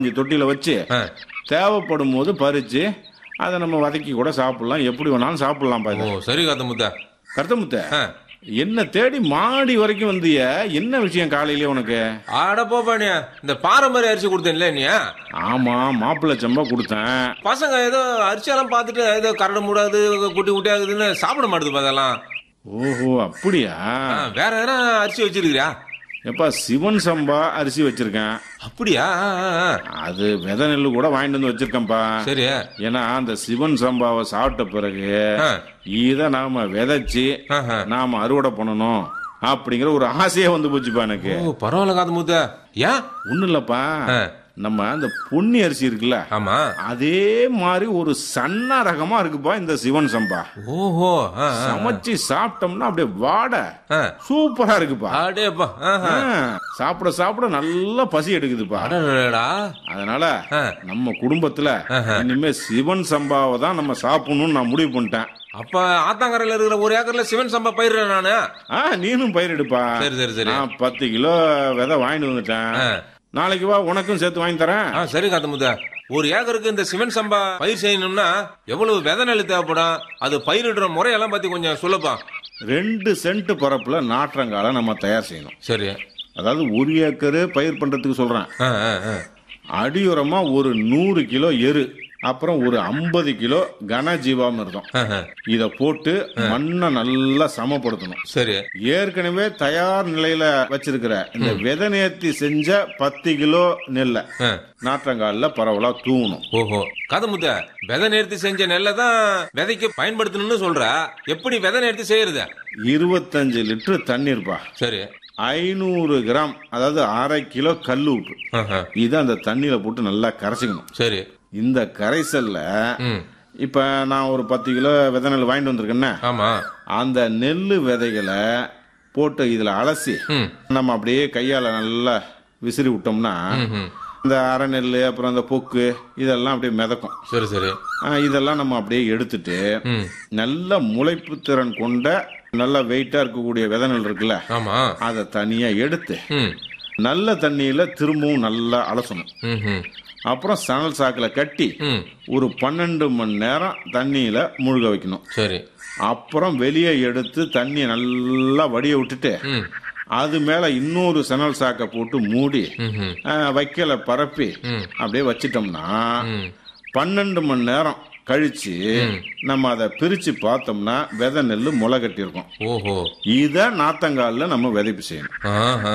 கொஞ்சம் தொட்டியில வச்சு ஆ. தேவைப்படும் போது பறிச்சு அதை நம்ம வதக்கி கூட சாப்பிடலாம் எப்படி வேணாலும் சாப்பிடலாம்ப்பா ஓ இது சரி காத்த முத்த கருத்தமுத்த ஆ. என்ன தேடி மாடி வரைக்கும் வந்திய என்ன விஷயம் காலையிலே உனக்கு ஆட போப்பானே இந்த பாரம்பரிய அரிசி கொடுத்தேன்ல நீ ஆமா மாப்பிள்ளை சம்பா கொடுத்தேன் பசங்க ஏதோ அரிசியெல்லாம் பார்த்துட்டு ஏதோ கரடு மூடாது குட்டி குட்டி ஆகுதுன்னு சாப்பிட மாட்டுது அதெல்லாம் ஓஹோ அப்படியா ஆ, வேற எதனா அரிசி வச்சிருக்கியா எப்பா சிவன் சம்பா அரிசி வச்சிருக்கேன் அப்படியா ஆ, ஆ, ஆ. அது விதை நெல்லு கூட வாங்கிட்டு வந்து வச்சிருக்கேன்ப்பா சரி ஏன்னா அந்த சிவன் சம்பாவை சாப்பிட்ட பிறகு ஆ. இத நாம விதைச்சு ஆஹா. நாம அறுவடை பண்ணணும் அப்படிங்கிற ஒரு ஆசையே வந்து போச்சுப்பா எனக்கு ஓ பரவாயில்ல காத்த முத்த ஏன் ஒண்ணும் இல்லப்பா ஆ. நம்ம அந்த பொன்னி அரிசி இருக்குல்ல ஆமா அதே மாதிரி ஒரு சன்ன ரகமா இருக்குப்பா இந்த சிவன் சம்பா ஓஹோ ஆ, ஆ. சமைச்சு சாப்பிட்டோம்னா அப்படியே வாடை ஆ. சூப்பரா இருக்குப்பா அடேப்பா ஆஹா. ஆ, சாப்பிட சாப்பிட நல்லா பசி எடுக்குதுப்பா அடடடடா. அதனால ஆ. நம்ம குடும்பத்துல இனிமே சிவன் சம்பாவை தான் நம்ம சாப்பிடணும்னு நான் முடிவு பண்ணிட்டேன் அப்ப ஆத்தாங்கரையில இருக்கிற ஒரு ஏக்கர்ல சிவன் சம்பா பயிரிடுறேன் நானு ஆ நீனும் பயிரிடுப்பா சரி சரி சரி நான் பத்து கிலோ விதை வாங்கிட்டு வந்துட்டேன் ஆ. நாளைக்கு வா உனக்கும் சேர்த்து வாங்கி தரேன் ஆ சரி காத்த முத்த ஒரு ஏக்கருக்கு இந்த சிவன் சம்பா பயிர் செய்யணும்னா எவ்வளவு விதை நெல் தேவைப்படும் அது பயிரிடுற முறையெல்லாம் பத்தி கொஞ்சம் சொல்லப்பா ரெண்டு சென்ட் பரப்புல நாற்றங்கால நம்ம தயார் செய்யணும் சரி அதாவது ஒரு ஏக்கரு பயிர் பண்றதுக்கு சொல்றேன் ஆ, ஆ, ஆ. அடியுரமா ஒரு நூறு கிலோ எரு அப்புறம் ஒரு ஐம்பது கிலோ கன ஜீவாமிர்தம் ஆஹா. இத போட்டு மண்ணை நல்லா சமப்படுத்தணும் சரி ஏற்கனவே தயார் நிலையில வச்சிருக்கிற இந்த விதை நேர்த்தி செஞ்ச பத்து கிலோ நெல்லை ஆ. நாற்றங்கால்ல பரவலா தூவணும் ஓஹோ கதை முத்த விதை நேர்த்தி செஞ்ச நெல்லை தான் விதைக்கு பயன்படுத்தணும்னு சொல்ற எப்படி விதை நேர்த்தி செய்யறது இருபத்தஞ்சு லிட்டர் தண்ணீர்ப்பா சரி ஐநூறு கிராம் அதாவது அரை கிலோ கல் உப்பு ஆஹா. இதை அந்த தண்ணியில போட்டு நல்லா கரைச்சிக்கணும் சரி இந்த கரைசல்ல ம் இப்ப நான் ஒரு பத்து கிலோ விதை நெல் வாங்கிட்டு வந்திருக்கேன்னா ஆமா அந்த நெல் விதைகளை போட்டு இதுல அலசி ம் நம்ம அப்படியே கையால நல்லா விசிறி விட்டோம்னா ம். இந்த அரை நெல் அப்புறம் அந்த பொக்கு இதெல்லாம் அப்படியே மிதக்கும் சரி சரி ஆ, இதெல்லாம் நம்ம அப்படியே எடுத்துட்டு ம் நல்ல முளைப்பு திறன் கொண்ட நல்ல வெயிட்டா இருக்கக்கூடிய விதை நெல் இருக்குல்ல ஆமா அதை தனியா எடுத்து ம் நல்ல தண்ணியில திரும்பவும் நல்லா அலசணும் ம் ம் அப்புறம் சணல் சாக்கில் கட்டி ம் ஒரு பன்னெண்டு மணி நேரம் தண்ணியில முழுக வைக்கணும் சரி அப்புறம் வெளியே எடுத்து தண்ணியை நல்லா வடிய விட்டுட்டு ம் அது மேல இன்னொரு சணல் சாக்கை போட்டு மூடி ம் ம் ஆ, வைக்கல பரப்பி ம். அப்படியே வச்சிட்டோம்னா ம் பன்னெண்டு மணி நேரம் கழிச்சு நம்ம அதை பிரிச்சு பார்த்தோம்னா விதை நெல் முளை கட்டியிருக்கோம் ஓஹோ இத நாத்தங்கால்ல நம்ம விதைப்பு செய்யணும் ஆஹா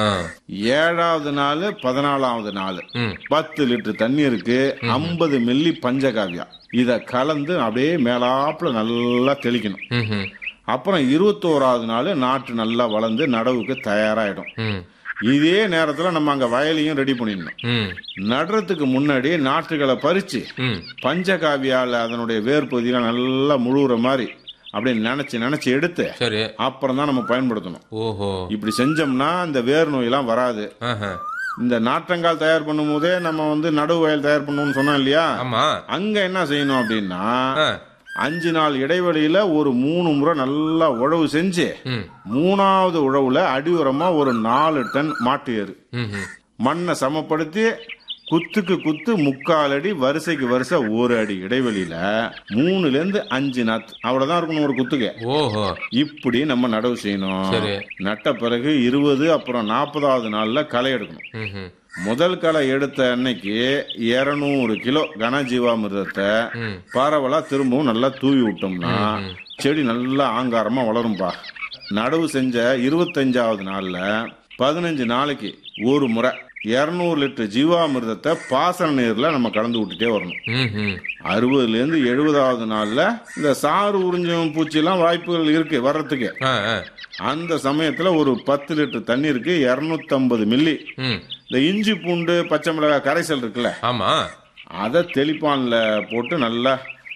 ஏழாவது நாள் பதினாலாவது நாள் ம் பத்து லிட்டர் தண்ணீருக்கு ஐம்பது மில்லி பஞ்சகாவியா இத கலந்து அப்படியே மேலாப்புல நல்லா தெளிக்கணும் ம் ம் அப்புறம் இருபத்தோராவது நாள் நாற்று நல்லா வளர்ந்து நடவுக்கு தயாராயிடும் ம் இதே நேரத்துல நம்ம அங்க வயலையும் ரெடி பண்ணிடணும் ம் நடுறதுக்கு முன்னாடி நாற்றுகளை பறிச்சு ம் பஞ்சகாவியால அதனுடைய வேர் பகுதியெல்லாம் நல்லா முழுகுற மாதிரி அப்படியே நினைச்சு நினைச்சு எடுத்து சரி அப்புறம் தான் நம்ம பயன்படுத்தணும் ஓஹோ இப்படி செஞ்சோம்னா இந்த வேர் நோயெல்லாம் வராது ஆஹா இந்த நாற்றங்கால் தயார் பண்ணும் போதே நம்ம வந்து நடுவு வயல் தயார் பண்ணணும்னு சொன்னோம் இல்லையா ஆமா அங்க என்ன செய்யணும் அப்படின்னா ஆ அஞ்சு நாள் இடைவெளியில ஒரு மூணு முறை நல்லா உழவு செஞ்சு ம் மூணாவது உழவுல அடி உரமா ஒரு நாலு டன் மாட்டு ஏறு ம் ம் மண்ணை சமப்படுத்தி குத்துக்கு குத்து முக்கால் அடி வரிசைக்கு வரிசை ஒரு அடி இடைவெளியில மூணுல இருந்து அஞ்சு நாத்து அவ்வளவுதான் இருக்கணும் ஒரு குத்துக்கு ஓஹோ இப்படி நம்ம நடவு செய்யணும் சரி. நட்ட பிறகு இருபது அப்புறம் நாற்பதாவது நாள்ல களை எடுக்கணும் ம் ம் முதல் களை எடுத்த அன்னைக்கு இருநூறு கிலோ கனஜீவாமிர்தத்தை ம் பரவலா திரும்பவும் நல்லா தூவி விட்டோம்னா செடி நல்லா ஆங்காரமா வளரும்பா நடவு செஞ்ச இருபத்தஞ்சாவது நாள்ல பதினஞ்சு நாளைக்கு ஒரு முறை இருநூறு லிட்டர் ஜீவாமிர்தத்தை பாசன நீர்ல நம்ம கலந்து விட்டுட்டே வரணும் ம் ம் அறுபதுல இருந்து எழுபதாவது நாள்ல இந்த சாறு உறிஞ்சும் பூச்சிலாம் வாய்ப்புகள் இருக்கு வர்றதுக்கு ஆ ஆ அந்த சமயத்துல ஒரு பத்து லிட்டர் தண்ணீருக்கு இருநூத்தம்பது மில்லி ம் இந்த இஞ்சி பூண்டு பச்சை மிளகாய் கரைசல் இருக்குல்ல ஆமா அதை தெளிப்பான்ல போட்டு நல்லா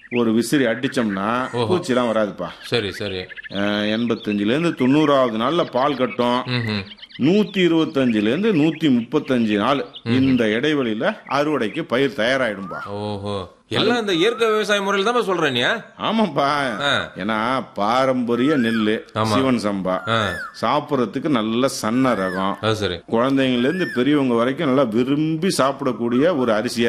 ஒரு விசிறி அடிச்சோம்னா பூச்சிலாம் வராதுப்பா சரி சரி அஹ், எண்பத்தஞ்சுல இருந்து தொண்ணூறாவது நாள்ல பால் கட்டும் ம்ஹும். நூத்தி இருபத்தஞ்சுல இருந்து நூத்தி முப்பத்தஞ்சு நாள் இந்த இடைவெளியில அறுவடைக்கு பயிர் தயாராயிடும்பா ஓஹோ எல்லாம் இந்த இயற்கை விவசாய முறையில் தான் சொல்றேன் நீ ஆமாப்பா ஆ. ஏன்னா பாரம்பரிய நெல்லு சிவன் சம்பா ஆ, சாப்பிடறதுக்கு நல்ல சன்ன ரகம் அது சரி குழந்தைங்கள்ல இருந்து பெரியவங்க வரைக்கும் நல்லா விரும்பி சாப்பிடக்கூடிய ஒரு அரிசியா